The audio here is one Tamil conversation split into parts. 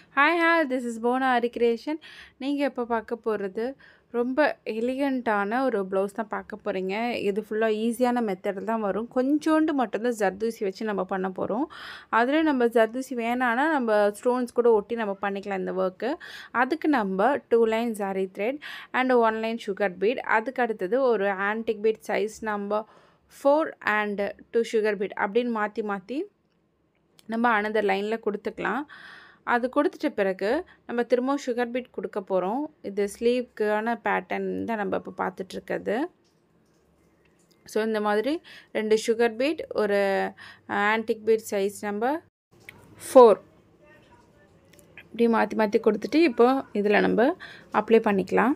ஹாய் ஹாய் திஸ் இஸ் போனா ஹரிகிரேஷன் நீங்கள் இப்போ பார்க்க போகிறது ரொம்ப எலிகண்ட்டான ஒரு ப்ளவுஸ் தான் பார்க்க போகிறீங்க இது ஃபுல்லாக ஈஸியான மெத்தடில் தான் வரும் கொஞ்சோண்டு மட்டும்தான் ஜர்தூசி வச்சு நம்ம பண்ண போகிறோம் அதில் நம்ம ஜர்தூசி வேணான்னா நம்ம ஸ்டோன்ஸ் கூட ஒட்டி நம்ம பண்ணிக்கலாம் இந்த ஒர்க்கு அதுக்கு நம்ம டூ லைன் ஜாரி thread and one line sugar bead அதுக்கு அடுத்தது ஒரு ஆன்டிக் பீட் சைஸ் நம்ம four and two sugar bead அப்படின்னு மாற்றி மாற்றி நம்ம அனதர் லைனில் கொடுத்துக்கலாம் அது கொடுத்துட்ட பிறகு நம்ம திரும்பவும் சுகர் பீட் கொடுக்க போகிறோம் இது ஸ்லீவ்க்கான பேட்டர்ன் தான் நம்ம இப்போ பார்த்துட்ருக்கிறது ஸோ இந்த மாதிரி ரெண்டு சுகர் பீட் ஒரு antique bead size number four இப்படி மாற்றி மாற்றி கொடுத்துட்டு இப்போ இதில் நம்ம அப்ளை பண்ணிக்கலாம்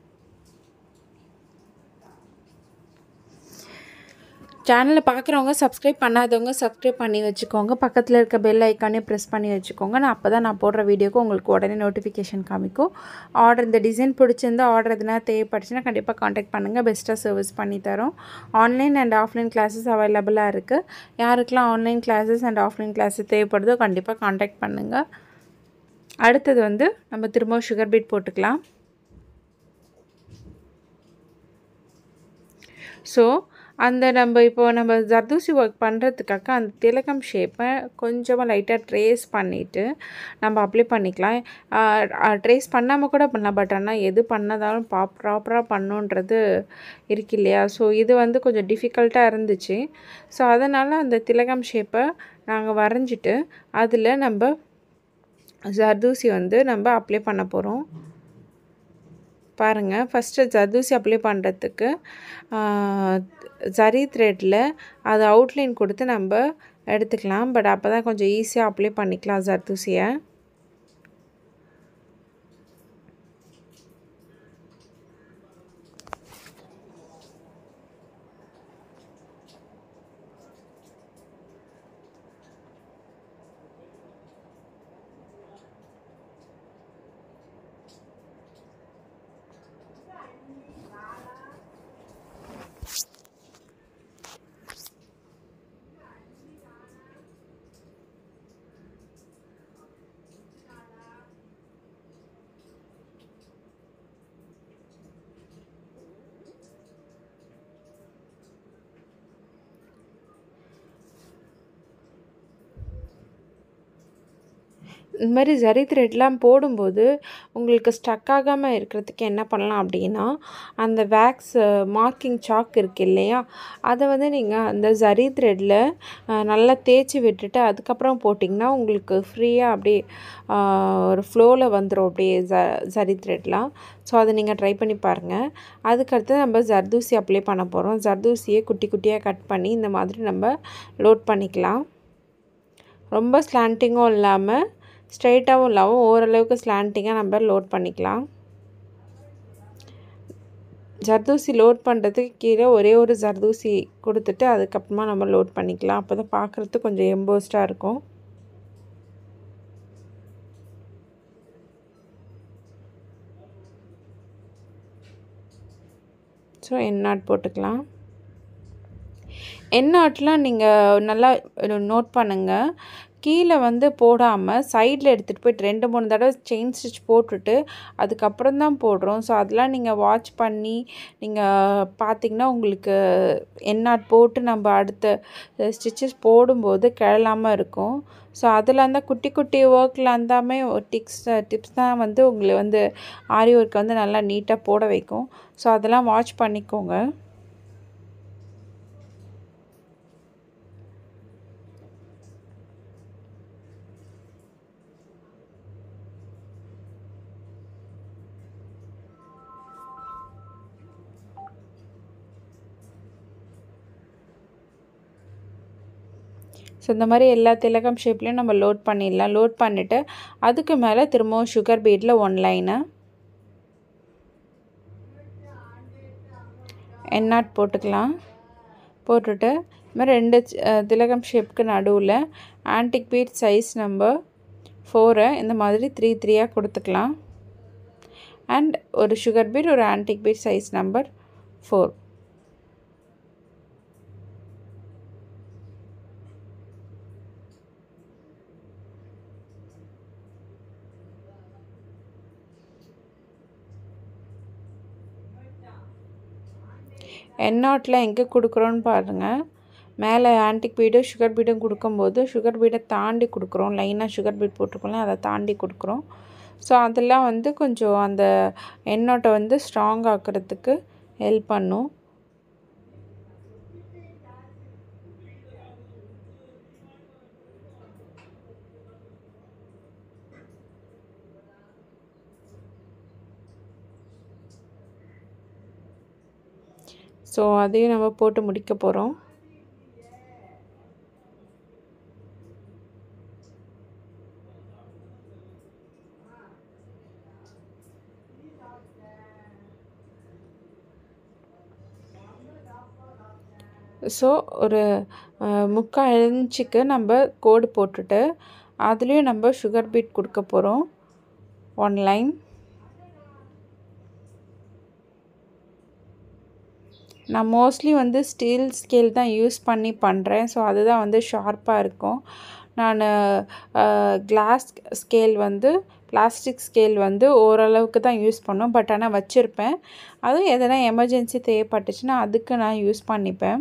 சேனலை பார்க்குறவங்க சப்ஸ்கிரைப் பண்ணாதவங்க சப்ஸ்கிரைப் பண்ணி வச்சுக்கோங்க பக்கத்தில் இருக்க பெல் ஐக்கானே ப்ரெஸ் பண்ணி வச்சுக்கோங்க நான் அப்போ தான் நான் போடுற வீடியோக்கு உங்களுக்கு உடனே நோட்டிஃபிகேஷன் காமிக்கும் ஆர்டர் இந்த டிசைன் பிடிச்சிருந்தா ஆர்டர் எதுனா தேவைப்பட்டுச்சுன்னா கண்டிப்பாக காண்டாக்ட் பண்ணுங்கள் பெஸ்ட்டாக சர்வீஸ் பண்ணி தரோம் ஆன்லைன் அண்ட் ஆஃப்லைன் கிளாஸஸ் அவைலபிளாக இருக்குது யாருக்கெல்லாம் online classes and offline classes தேவைப்படுதோ கண்டிப்பாக காண்டாக்ட் பண்ணுங்கள் அடுத்தது வந்து நம்ம திரும்ப சுகர் பீட் போட்டுக்கலாம் ஸோ அந்த நம்ம இப்போ நம்ம ஜர்தூசி ஒர்க் பண்ணுறதுக்காக அந்த திலகம் ஷேப்பை கொஞ்சமாக லைட்டாக ட்ரேஸ் பண்ணிவிட்டு நம்ம அப்ளை பண்ணிக்கலாம் ட்ரேஸ் பண்ணாமல் கூட பண்ணலாம் பட் ஆனால் எது பண்ணதாலும் பா ப்ராப்பராக பண்ணுன்றது இருக்கு இல்லையா ஸோ இது வந்து கொஞ்சம் டிஃபிகல்ட்டாக இருந்துச்சு ஸோ அதனால் அந்த திலகம் ஷேப்பை நாங்கள் வரைஞ்சிட்டு அதில் நம்ம ஜர்தூசி வந்து நம்ம அப்ளை பண்ண போகிறோம் பாருங்கள் ஃபஸ்ட்டு ஜர்தூசி அப்ளை பண்ணுறதுக்கு ஜரி த்ரெட்டில் அது அவுட்லைன் கொடுத்து நம்ம எடுத்துக்கலாம் பட் அப்போ தான் கொஞ்சம் ஈஸியாக அப்ளை பண்ணிக்கலாம் ஜர்தூசியை இந்த மாதிரி ஜரி த்ரெட்லாம் போடும்போது உங்களுக்கு ஸ்டக் ஆகாமல் இருக்கிறதுக்கு என்ன பண்ணலாம் அப்படின்னா அந்த வேக்ஸ் மார்க்கிங் சாக் இருக்கு இல்லையா அதை வந்து நீங்கள் அந்த ஜரி த்ரெட்டில் நல்லா தேய்ச்சி விட்டுட்டு அதுக்கப்புறம் போட்டிங்கன்னா உங்களுக்கு ஃப்ரீயாக அப்படியே ஒரு ஃப்ளோவில் வந்துடும் அப்படியே ஜ ஜரி த்ரெட்லாம் ஸோ அதை நீங்கள் ட்ரை பண்ணி பாருங்கள் அதுக்கடுத்து நம்ம ஜர்தூசி அப்ளை பண்ண போகிறோம் ஜர்தூசியை குட்டி குட்டியாக கட் பண்ணி இந்த மாதிரி நம்ம லோட் பண்ணிக்கலாம் ரொம்ப ஸ்லாண்டிங்கும் இல்லாமல் ஸ்ட்ரைட்டாகவும் இல்லாமல் ஓரளவுக்கு ஸ்லாண்டிங்காக நம்ம லோட் பண்ணிக்கலாம் ஜர்தூசி லோட் பண்ணுறதுக்கு கீழே ஒரே ஒரு ஜர்தூசி கொடுத்துட்டு அதுக்கப்புறமா நம்ம லோட் பண்ணிக்கலாம் அப்போ தான் பார்க்குறதுக்கு கொஞ்சம் எம்போஸ்டாக இருக்கும் ஸோ எண்ணாட் போட்டுக்கலாம் எண்ணாட்லாம் நீங்கள் நல்லா நோட் பண்ணுங்கள் கீழே வந்து போடாமல் சைடில் எடுத்துகிட்டு போய்ட்டு ரெண்டு மூணு தடவை செயின் ஸ்டிச் போட்டுட்டு அதுக்கப்புறம் தான் போடுறோம் ஸோ அதெல்லாம் நீங்கள் வாட்ச் பண்ணி நீங்கள் பார்த்தீங்கன்னா உங்களுக்கு எண்ணாட் போட்டு நம்ம அடுத்த ஸ்டிச்சஸ் போடும்போது கிழலாமல் இருக்கும் ஸோ அதில் அந்த குட்டி குட்டி ஒர்க்கில் இருந்தாமே டிப்ஸ் டிப்ஸ் தான் வந்து உங்களை வந்து ஆரி ஒர்க்கை வந்து நல்லா நீட்டாக போட வைக்கும் ஸோ அதெல்லாம் வாட்ச் பண்ணிக்கோங்க ஸோ இந்த மாதிரி எல்லா திலகம் ஷேப்லேயும் நம்ம லோட் பண்ணிடலாம் லோட் பண்ணிவிட்டு அதுக்கு மேலே திரும்பவும் சுகர் பீட்டில் ஒன் லைனு எண்ணாட் போட்டுக்கலாம் போட்டுட்டு இது மாதிரி ரெண்டு திலகம் ஷேப்புக்கு நடுவில் ஆன்டிக் பீட் சைஸ் நம்பர் ஃபோரை இந்த மாதிரி த்ரீ த்ரீயாக கொடுத்துக்கலாம் அண்ட் ஒரு சுகர் பீட் ஒரு antique bead size number four எண்ணாட்டில் எங்கே கொடுக்குறோன்னு பாருங்கள் மேலே ஆன்டிக் பீடும் சுகர் பீடும் கொடுக்கும்போது சுகர் பீடை தாண்டி கொடுக்குறோம் லைனாக சுகர் பீட் போட்டிருக்கோம்ல அதை தாண்டி கொடுக்குறோம் ஸோ அதெல்லாம் வந்து கொஞ்சம் அந்த எண்ணோட்டை வந்து ஸ்ட்ராங் ஆக்கிறதுக்கு ஹெல்ப் பண்ணும் ஸோ அதையும் நம்ம போட்டு முடிக்க போகிறோம் ஸோ ஒரு முக்கால் இன்ச்சுக்கு நம்ம கோடு போட்டுட்டு அதுலேயும் நம்ம சுகர் பீட் கொடுக்க போகிறோம் ஒன் லைன் நான் மோஸ்ட்லி வந்து ஸ்டீல் ஸ்கேல் தான் யூஸ் பண்ணி பண்ணுறேன் ஸோ அதுதான் வந்து ஷார்ப்பாக இருக்கும் நான் கிளாஸ் ஸ்கேல் வந்து பிளாஸ்டிக் ஸ்கேல் வந்து ஓரளவுக்கு தான் யூஸ் பண்ணோம் பட் ஆனால் வச்சுருப்பேன் அதுவும் எதனா எமர்ஜென்சி தேவைப்பட்டுச்சுன்னா அதுக்கு நான் யூஸ் பண்ணிப்பேன்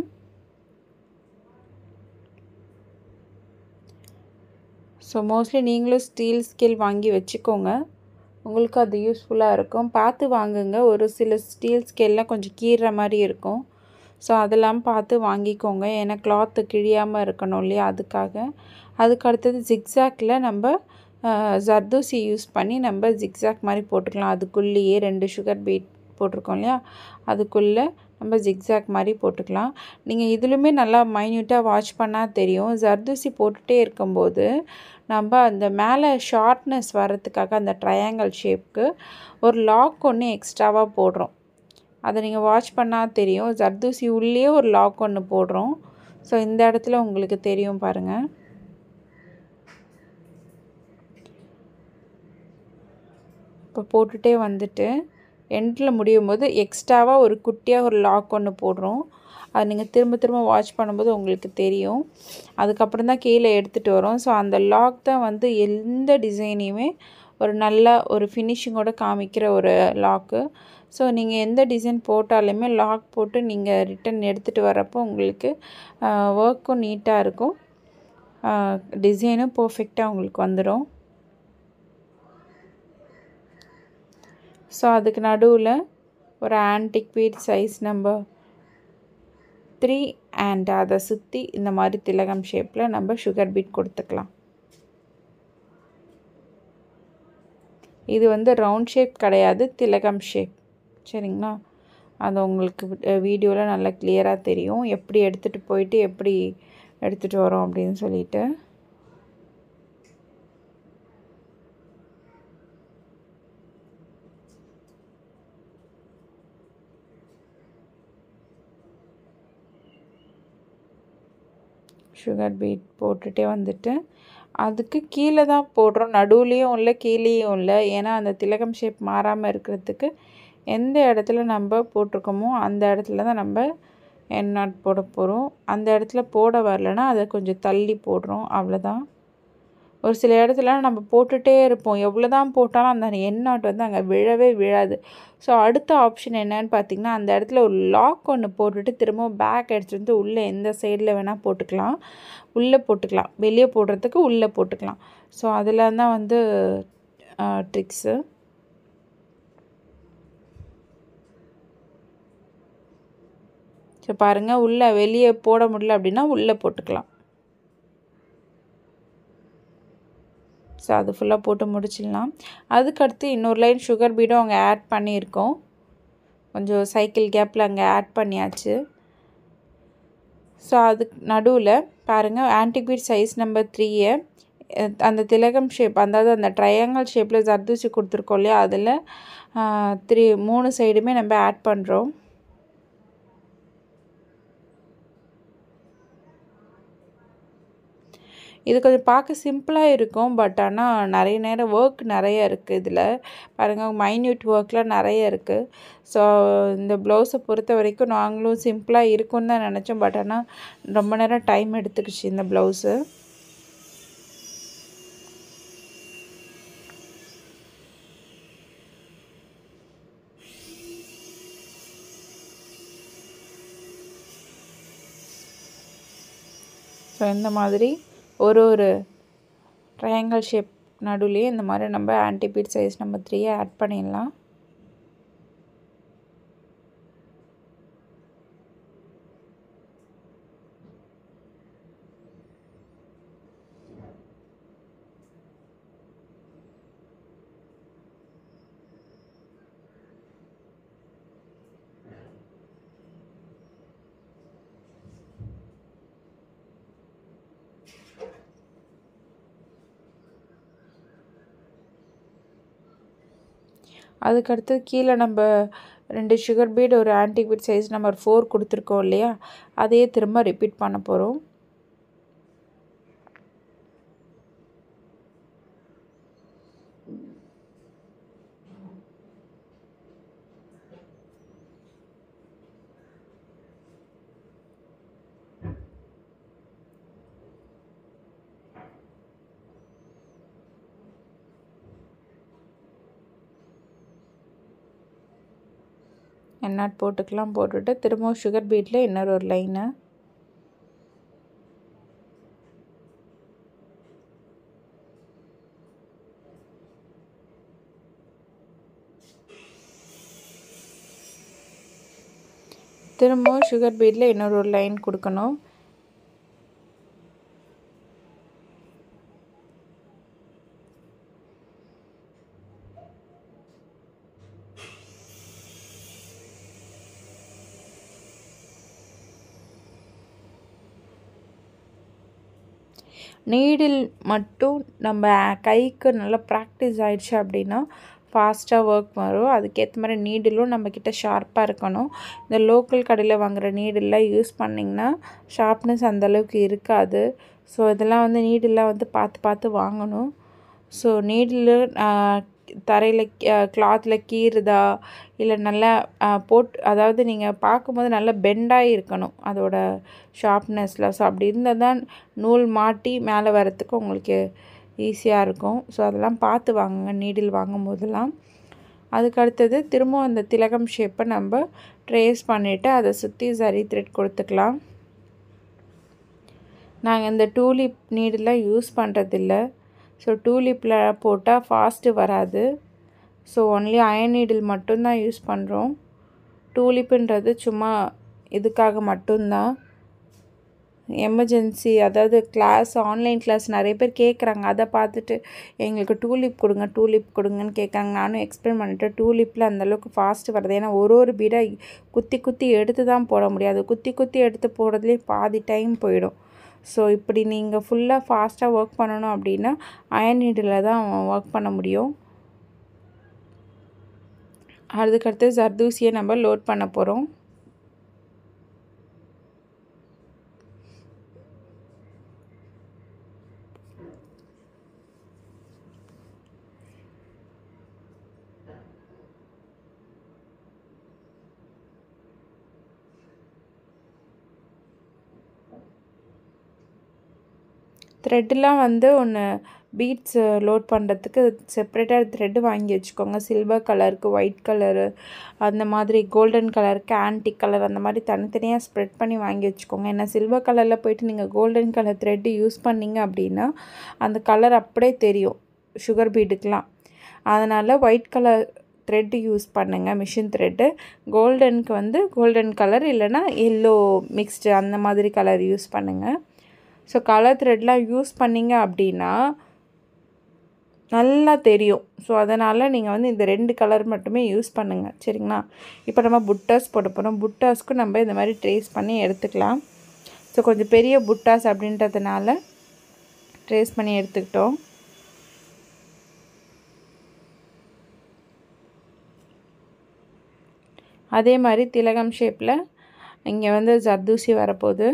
ஸோ மோஸ்ட்லி நீங்களும் ஸ்டீல் ஸ்கேல் வாங்கி வச்சுக்கோங்க உங்களுக்கு அது யூஸ்ஃபுல்லாக இருக்கும் பார்த்து வாங்குங்க ஒரு சில ஸ்டீல் ஸ்கேல்லாம் கொஞ்சம் கீறுற மாதிரி இருக்கும் ஸோ அதெல்லாம் பார்த்து வாங்கிக்கோங்க ஏன்னா கிளாத்து கிழியாமல் இருக்கணும் இல்லையா அதுக்காக அதுக்கு அடுத்தது ஜிக்ஸாக்கில் நம்ம ஜர்தூசி யூஸ் பண்ணி நம்ம ஜிக்ஸாக் மாதிரி போட்டுக்கலாம் அதுக்குள்ளேயே ரெண்டு சுகர் பீட் போட்டிருக்கோம் இல்லையா அதுக்குள்ளே நம்ம ஜிக்ஸாக் மாதிரி போட்டுக்கலாம் நீங்கள் இதுலையுமே நல்லா மைன்யூட்டாக வாட்ச் பண்ணால் தெரியும் ஜர்தூசி போட்டுகிட்டே இருக்கும்போது நம்ம அந்த மேலே ஷார்ட்னஸ் வர்றதுக்காக அந்த ட்ரையாங்கிள் ஷேப்க்கு ஒரு லாக் ஒன்று எக்ஸ்ட்ராவாக போடுறோம் அதை நீங்கள் வாட்ச் பண்ணால் தெரியும் ஜர்தூசி உள்ளே ஒரு லாக் ஒன்று போடுறோம் ஸோ இந்த இடத்துல உங்களுக்கு தெரியும் பாருங்கள் இப்போ போட்டுகிட்டே வந்துட்டு எண்டில் முடியும் போது எக்ஸ்ட்ராவாக ஒரு குட்டியாக ஒரு லாக் ஒன்று போடுறோம் அது நீங்கள் திரும்ப திரும்ப வாட்ச் பண்ணும்போது உங்களுக்கு தெரியும் அதுக்கப்புறம் தான் கீழே எடுத்துகிட்டு வரோம் ஸோ அந்த லாக் தான் வந்து எந்த டிசைனையுமே ஒரு நல்ல ஒரு ஃபினிஷிங்கோட காமிக்கிற ஒரு லாக்கு ஸோ நீங்கள் எந்த டிசைன் போட்டாலுமே லாக் போட்டு நீங்கள் ரிட்டன் எடுத்துகிட்டு வரப்போ உங்களுக்கு ஒர்க்கும் நீட்டாக இருக்கும் டிசைனும் பர்ஃபெக்டாக உங்களுக்கு வந்துடும் ஸோ அதுக்கு நடுவில் ஒரு antique bead size number three and அதை சுற்றி இந்த மாதிரி திலகம் ஷேப்பில் நம்ம சுகர் பீட் கொடுத்துக்கலாம் இது வந்து ரவுண்ட் ஷேப் கிடையாது திலகம் ஷேப் சரிங்களா அது உங்களுக்கு வீடியோவில் நல்லா கிளியராக தெரியும் எப்படி எடுத்துகிட்டு போயிட்டு எப்படி எடுத்துகிட்டு வரோம் அப்படின்னு சொல்லிட்டு சுகர் பீட் போட்டுகிட்டே வந்துட்டு அதுக்கு கீழே தான் போடுறோம் நடுவுலேயும் இல்லை கீழேயும் இல்லை ஏன்னா அந்த திலகம் ஷேப் மாறாமல் இருக்கிறதுக்கு எந்த இடத்துல நம்ம போட்டிருக்கோமோ அந்த இடத்துல தான் நம்ம எண்ணாட் போட போகிறோம் அந்த இடத்துல போட வரலன்னா அதை கொஞ்சம் தள்ளி போடுறோம் அவ்வளோதான் ஒரு சில இடத்துல நம்ம போட்டுகிட்டே இருப்போம் எவ்வளோ தான் போட்டாலும் அந்த எண்ணாட் வந்து அங்கே விழவே விழாது ஸோ அடுத்த ஆப்ஷன் என்னன்னு பார்த்தீங்கன்னா அந்த இடத்துல ஒரு லாக் ஒன்று போட்டுட்டு திரும்ப பேக் எடுத்துகிட்டு வந்து உள்ளே எந்த சைடில் வேணால் போட்டுக்கலாம் உள்ளே போட்டுக்கலாம் வெளியே போடுறதுக்கு உள்ளே போட்டுக்கலாம் ஸோ அதில் தான் வந்து ட்ரிக்ஸு ஸோ பாருங்கள் உள்ளே வெளியே போட முடியல அப்படின்னா உள்ளே போட்டுக்கலாம் ஸோ அது ஃபுல்லாக போட்டு முடிச்சிடலாம் அதுக்கடுத்து இன்னொரு லைன் சுகர் பீடும் அங்கே ஆட் பண்ணியிருக்கோம் கொஞ்சம் சைக்கிள் கேப்பில் அங்கே ஆட் பண்ணியாச்சு ஸோ அதுக்கு நடுவில் பாருங்கள் ஆன்டிக் பீட் சைஸ் நம்பர் த்ரீயை அந்த திலகம் ஷேப் அதாவது அந்த ட்ரையாங்கிள் ஷேப்பில் ஜர்தூசி கொடுத்துருக்கோம் இல்லையா அதில் த்ரீ மூணு சைடுமே நம்ம ஆட் பண்ணுறோம் இது கொஞ்சம் பார்க்க சிம்பிளாக இருக்கும் பட் ஆனால் நிறைய நேரம் ஒர்க் நிறைய இருக்குது இதில் பாருங்கள் மைன்யூட் ஒர்க்லாம் நிறைய இருக்குது ஸோ இந்த ப்ளவுஸை பொறுத்த வரைக்கும் நாங்களும் சிம்பிளாக இருக்கும்னு தான் நினச்சோம் பட் ஆனால் ரொம்ப நேரம் டைம் எடுத்துக்கிச்சு இந்த ப்ளவுஸு ஸோ இந்த மாதிரி ஒரு ஒரு ட்ரையாங்கிள் ஷேப் நடுவுலேயே இந்த மாதிரி நம்ம ஆன்டிபீட் சைஸ் நம்ம த்ரீயை ஆட் பண்ணிடலாம் அதுக்கடுத்து கீழே நம்ம ரெண்டு சுகர் பீட் ஒரு ஆன்டிபீட் சைஸ் நம்பர் ஃபோர் கொடுத்துருக்கோம் இல்லையா அதையே திரும்ப ரிப்பீட் பண்ண போகிறோம் எண்ணாட் போட்டுக்கலாம் போட்டுட்டு திரும்பவும் சுகர் பீட்டில் இன்னொரு ஒரு லைனு திரும்பவும் சுகர் பீட்டில் இன்னொரு ஒரு லைன் கொடுக்கணும் நீடில் மட்டும் நம்ம கைக்கு நல்லா ப்ராக்டிஸ் ஆயிடுச்சு அப்படின்னா ஃபாஸ்ட்டாக ஒர்க் வரும் அதுக்கேற்ற மாதிரி நீடிலும் நம்மக்கிட்ட ஷார்ப்பாக இருக்கணும் இந்த லோக்கல் கடையில் வாங்குகிற நீடில்லாம் யூஸ் பண்ணிங்கன்னா ஷார்ப்னஸ் அந்தளவுக்கு இருக்காது ஸோ இதெல்லாம் வந்து நீடில்லாம் வந்து பார்த்து பார்த்து வாங்கணும் ஸோ நீடில் தரையில் கிளாத்தில் கீறுதா இல்லை நல்லா போட் அதாவது நீங்கள் பார்க்கும்போது நல்லா பெண்டாகி இருக்கணும் அதோட ஷார்ப்னஸில் ஸோ அப்படி இருந்தால் தான் நூல் மாட்டி மேலே வரத்துக்கு உங்களுக்கு ஈஸியாக இருக்கும் ஸோ அதெல்லாம் பார்த்து வாங்குங்க நீடில் வாங்கும் போதெல்லாம் அதுக்கு அடுத்தது திரும்பவும் அந்த திலகம் ஷேப்பை நம்ம ட்ரேஸ் பண்ணிவிட்டு அதை சுற்றி சரி த்ரெட் கொடுத்துக்கலாம் நாங்கள் இந்த டூலிப் நீடெலாம் யூஸ் பண்ணுறதில்ல ஸோ டூலிப்பில் போட்டால் ஃபாஸ்ட்டு வராது ஸோ ஒன்லி அயன் நீடில் மட்டும்தான் யூஸ் பண்ணுறோம் டூலிப்புன்றது சும்மா இதுக்காக மட்டும்தான் எமர்ஜென்சி அதாவது கிளாஸ் ஆன்லைன் கிளாஸ் நிறைய பேர் கேட்குறாங்க அதை பார்த்துட்டு எங்களுக்கு டூலிப் கொடுங்க டூலிப் கொடுங்கன்னு கேட்குறாங்க நானும் எக்ஸ்பிளைன் பண்ணிட்டேன் டூலிப்பில் அந்தளவுக்கு ஃபாஸ்ட்டு வருது ஏன்னா ஒரு ஒரு பீடாக குத்தி குத்தி எடுத்து தான் போட முடியாது குத்தி குத்தி எடுத்து போடுறதுலேயே பாதி டைம் போயிடும் ஸோ இப்படி நீங்கள் ஃபுல்லாக ஃபாஸ்ட்டாக ஒர்க் பண்ணணும் அப்படின்னா அயன் நீடில் தான் ஒர்க் பண்ண முடியும் அதுக்கடுத்து ஜர்தூசியை நம்ம லோட் பண்ண போகிறோம் த்ரெட்டெலாம் வந்து ஒன்று பீட்ஸ் லோட் பண்ணுறதுக்கு செப்ரேட்டாக த்ரெட்டு வாங்கி வச்சுக்கோங்க சில்வர் கலருக்கு ஒயிட் கலரு அந்த மாதிரி கோல்டன் கலருக்கு ஆன்டிக் கலர் அந்த மாதிரி தனித்தனியாக ஸ்ப்ரெட் பண்ணி வாங்கி வச்சுக்கோங்க ஏன்னா சில்வர் கலரில் போயிட்டு நீங்கள் கோல்டன் கலர் த்ரெட்டு யூஸ் பண்ணிங்க அப்படின்னா அந்த கலர் அப்படியே தெரியும் சுகர் பீட்டுக்கெலாம் அதனால் ஒயிட் கலர் த்ரெட்டு யூஸ் பண்ணுங்கள் மிஷின் த்ரெட்டு கோல்டனுக்கு வந்து கோல்டன் கலர் இல்லைனா எல்லோ மிக்ஸ்டு அந்த மாதிரி கலர் யூஸ் பண்ணுங்கள் ஸோ கலர் த்ரெட்லாம் யூஸ் பண்ணிங்க அப்படின்னா நல்லா தெரியும் ஸோ அதனால் நீங்கள் வந்து இந்த ரெண்டு கலர் மட்டுமே யூஸ் பண்ணுங்கள் சரிங்களா இப்போ நம்ம புட்டாஸ் போட போகிறோம் புட்டாஸ்க்கு நம்ம இந்த மாதிரி ட்ரேஸ் பண்ணி எடுத்துக்கலாம் ஸோ கொஞ்சம் பெரிய புட்டாஸ் அப்படின்றதுனால ட்ரேஸ் பண்ணி எடுத்துக்கிட்டோம் அதே மாதிரி திலகம் ஷேப்பில் இங்கே வந்து ஜர்தூசி வரப்போகுது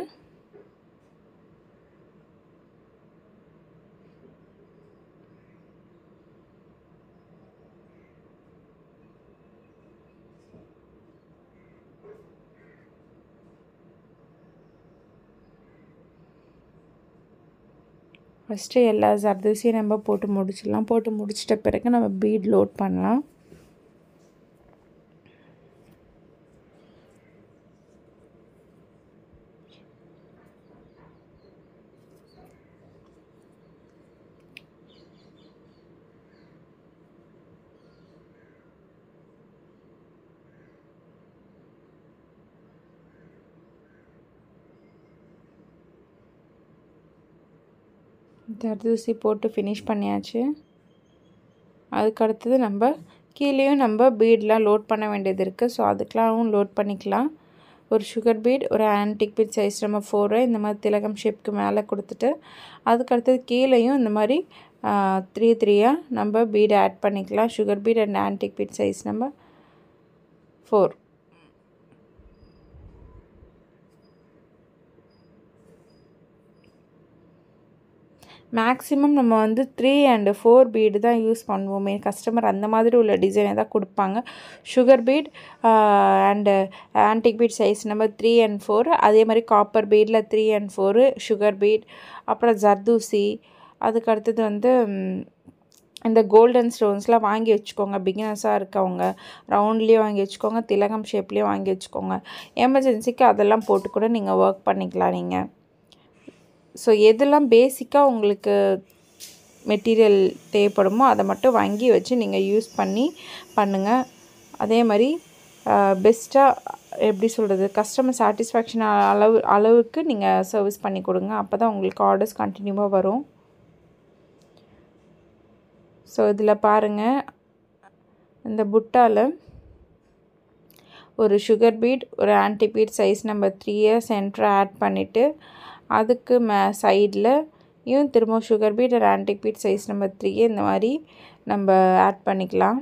ஃபஸ்ட்டு எல்லா ஜர்தூசியும் நம்ம போட்டு முடிச்சிடலாம் போட்டு முடிச்சிட்ட பிறகு நம்ம பீட் லோட் பண்ணலாம் தர்தூசி போட்டு ஃபினிஷ் பண்ணியாச்சு அதுக்கு அடுத்தது நம்ம கீழேயும் நம்ம பீட்லாம் லோட் பண்ண வேண்டியது இருக்குது ஸோ அதுக்கெலாம் லோட் பண்ணிக்கலாம் ஒரு சுகர் பீட் ஒரு ஆன்டிக் பீட் சைஸ் நம்ம ஃபோரு இந்த மாதிரி திலகம் ஷேப்க்கு மேலே கொடுத்துட்டு அதுக்கு அடுத்தது கீழேயும் இந்த மாதிரி த்ரீ த்ரீயாக நம்ம பீடை ஆட் பண்ணிக்கலாம் sugar bead and antique bead size நம்ம ஃபோர் மேக்ஸிமம் நம்ம வந்து த்ரீ அண்டு ஃபோர் பீடு தான் யூஸ் பண்ணுவோமே கஸ்டமர் அந்த மாதிரி உள்ள டிசைனை தான் கொடுப்பாங்க sugar bead and antique bead size number three and four அதே மாதிரி காப்பர் பீடில் three and four sugar bead அப்புறம் ஜர்தூசி அதுக்கு அடுத்தது வந்து இந்த கோல்டன் ஸ்டோன்ஸ்லாம் வாங்கி வச்சுக்கோங்க பிகினர்ஸாக இருக்கவங்க ரவுண்ட்லேயும் வாங்கி வச்சுக்கோங்க திலகம் ஷேப்லேயும் வாங்கி வச்சுக்கோங்க எமர்ஜென்சிக்கு அதெல்லாம் போட்டு கூட நீங்கள் ஒர்க் பண்ணிக்கலாம் நீங்கள் ஸோ எதெல்லாம் பேசிக்காக உங்களுக்கு மெட்டீரியல் தேவைப்படுமோ அதை மட்டும் வாங்கி வச்சு நீங்கள் யூஸ் பண்ணி பண்ணுங்கள் அதே மாதிரி பெஸ்ட்டாக எப்படி சொல்கிறது கஸ்டமர் சாட்டிஸ்ஃபேக்ஷன் அளவு அளவுக்கு நீங்கள் சர்வீஸ் பண்ணி கொடுங்க அப்போ தான் உங்களுக்கு ஆர்டர்ஸ் கண்டினியூவாக வரும் ஸோ இதில் பாருங்கள் இந்த புட்டாவில் ஒரு சுகர் பீட் ஒரு ஆன்டி பீட் சைஸ் நம்பர் த்ரீயை சென்டராக ஆட் பண்ணிவிட்டு அதுக்கு மே சைடில் இவன் திரும்ப சுகர் பீட் ஒரு ஆன்டிக் பீட் சைஸ் நம்பர் த்ரீயை இந்த மாதிரி நம்ம ஆட் பண்ணிக்கலாம்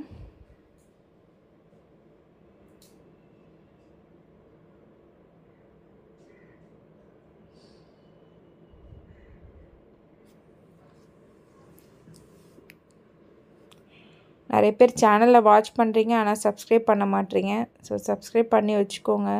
நிறைய பேர் சேனலில் வாட்ச் பண்ணுறீங்க ஆனால் சப்ஸ்கிரைப் பண்ண மாட்டீங்க ஸோ சப்ஸ்கிரைப் பண்ணி வச்சுக்கோங்க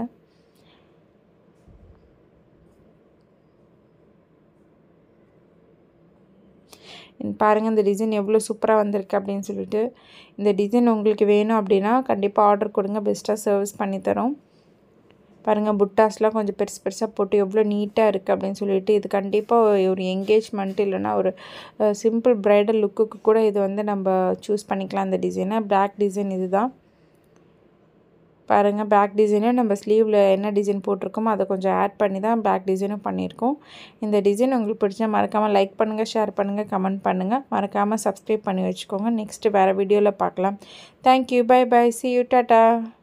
பாருங்கள் இந்த டிசைன் எவ்வளோ சூப்பராக வந்திருக்கு அப்படின்னு சொல்லிட்டு இந்த டிசைன் உங்களுக்கு வேணும் அப்படின்னா கண்டிப்பாக ஆர்டர் கொடுங்க பெஸ்ட்டாக சர்வீஸ் பண்ணித்தரோம் பாருங்கள் புட்டாஸ்லாம் கொஞ்சம் பெருசு பெருசாக போட்டு எவ்வளோ நீட்டாக இருக்குது அப்படின்னு சொல்லிட்டு இது கண்டிப்பாக ஒரு என்கேஜ்மெண்ட் இல்லைனா ஒரு சிம்பிள் ப்ரைடல் லுக்குக்கு கூட இது வந்து நம்ம சூஸ் பண்ணிக்கலாம் இந்த டிசைனை பேக் டிசைன் இது தான் பாருங்கள் பேக் டிசைனும் நம்ம ஸ்லீவில் என்ன டிசைன் போட்டிருக்கோமோ அதை கொஞ்சம் ஆட் பண்ணி தான் பேக் டிசைனும் பண்ணியிருக்கோம் இந்த டிசைன் உங்களுக்கு பிடிச்சா மறக்காமல் லைக் பண்ணுங்கள் ஷேர் பண்ணுங்கள் கமெண்ட் பண்ணுங்கள் மறக்காமல் சப்ஸ்கிரைப் பண்ணி வச்சுக்கோங்க நெக்ஸ்ட்டு வேறு வீடியோவில் பார்க்கலாம் thank you bye bye see you tata